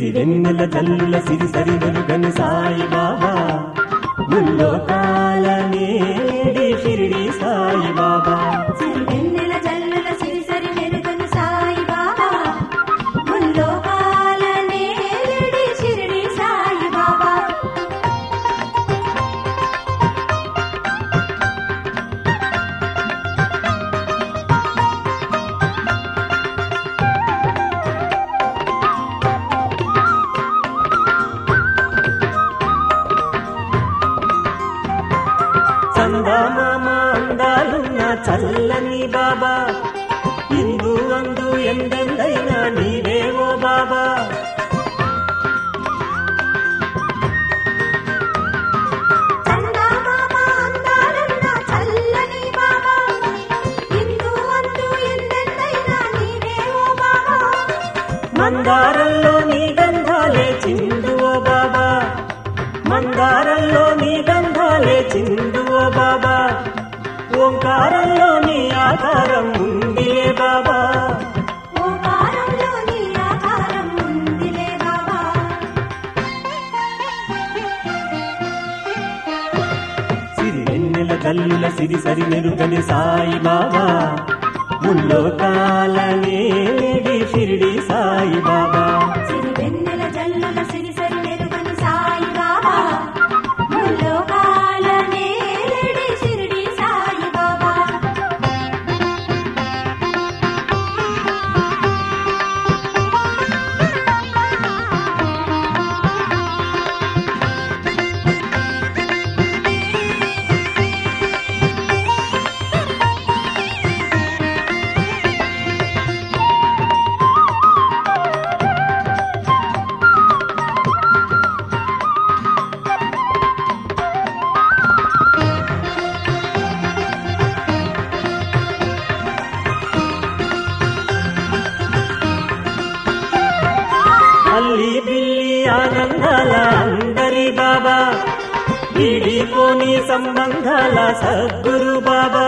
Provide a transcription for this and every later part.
సిరి వెన్నెల జల్లుల సిరి సరి వెలుగని సాయి బాబా ముల్లోకాల నేడి షిరిడి సాయి బాబా సిరి వెన్నెల జల్లుల సిరిసరి మెరుగని సాయి బాబా ముల్లోకాల నేలడి షిరిడి సాయి బాబా చందమామ అందాలున్న చల్లని బాబా ఇందు అందు ఎందెందైనా నీవేవో బాబా చందమామ అందాలన్న చల్లని బాబా ఇందు అందు ఎందెందైనా నీవేవో బాబా మందారంలో నీ గంధాలే చిందువో బాబా మందారంలో నీ గంధాలే చిందువో బాబా ఓంకారంలో నీ ఆకారం ఉందిలే బాబా ఓంకారంలో నీ ఆకారం ఉందిలే బాబా సిరి వెన్నెల జల్లుల సిరి సరి మెరుగని సాయి బాబా ముల్లోకాల నేడి షిరిడి సాయి బాబా సిరి వెన్నెల జల్లుల సిరిసరి మెరుగని సాయి బాబా ముల్లోకాల నేలడి షిరిడి సాయి బాబా అల్లి బిల్లి ఆనందాల అందరి బాబా విడిపోని సంబంధాల సద్గురు బాబా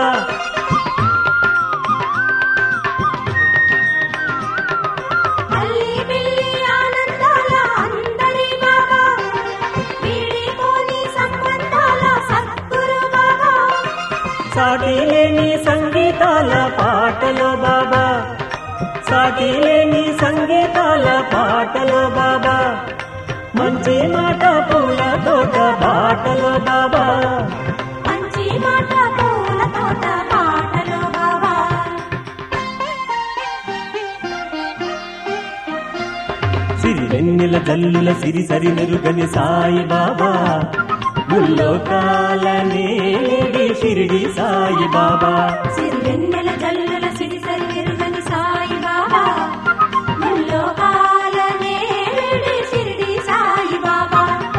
అల్లి బిల్లి ఆనందాల అందరి బాబా వీడిపోని సంబంధాల సద్గురు బాబా సాటి లేని సంగీతాల పాటలో బాబా సాటి లేని సంగీతాల పాటలో బాబా మంచి మాట పూల తోట బాటలో బాబా మంచి మాట పూల తోట పాటలో బాబా సిరి వెన్నెల జల్లుల సిరి సరి మెరుగని సాయి బాబా ముల్లోకాల నేడి షిరిడి సాయి బాబా సిరి వెన్నెల జల్లుల సిరిసరి మెరుగని సాయి బాబా ముల్లోకాల నేలడి షిరిడి సాయి బాబా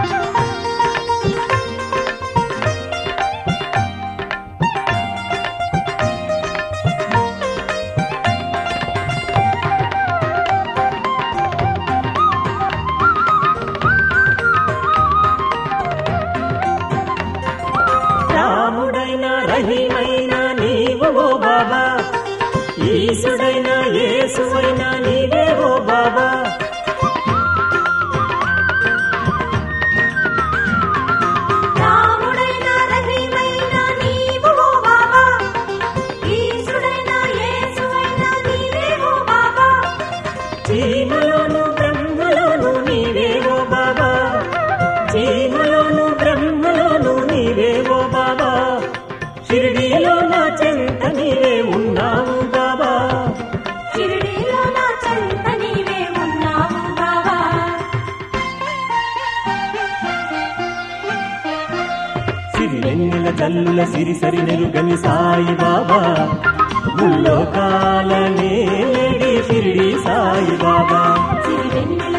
రాముడైన రహీమైన నీవు ఓ బాబా ఈశుడైన యేసువైన నీవే ఓ బాబా రాముడైన రహీమైన నీవు ఓ బాబా ఈశుడైన యేసువైన నీవే ఓ బాబా చీమలోను బ్రహ్మలోను నీవే ఓ బాబా చీమలోను బ్రహ్మలోను నీవే ఓ బాబా షిరిడీలో నా చెంత నీవే ఉన్నావు బాబా షిరిడీలో నా చెంత నీవే ఉన్నావు బాబా సిరి వెన్నెల జల్లుల సిరి సరి నెరుగని సాయి బాబా ముల్లోకాల నేడి షిరిడి సాయి బాబా సిరి వెన్నెల